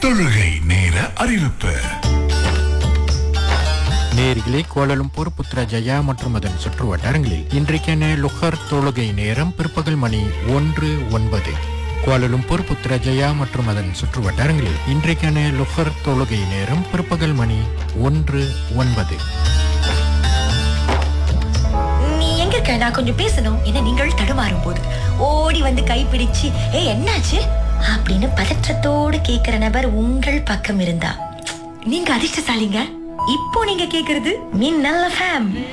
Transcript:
தொழுகை நேர அறிவிப்பு நேரிலே கோலலும்பூர் புத்ரஜயா மற்றும் அதன் சுற்று வட்டாரங்களில் இன்றைக்கான லுஹர் தொழுகை நேரம் பிற்பகல் மணி ஒன்று ஒன்பது கோலலும்பூர் புத்ரஜயா மற்றும் அதன் சுற்று வட்டாரங்களில் இன்றைக்கான லுஹர் தொழுகை நேரம் பிற்பகல் மணி ஒன்று ஒன்பது நீ எங்க இருக்க நான் கொஞ்சம் பேசணும் என நீங்கள் தடுமாறும் போது ஓடி வந்து கைப்பிடிச்சு ஏ என்னாச்சு அப்படின்னு பதற்றத்தோடு கேக்குற நபர் உங்கள் பக்கம் இருந்தா நீங்க அதிர்ஷ்டசாலிங்க இப்போ நீங்க கேக்குறது மின்னல் ஃபேம்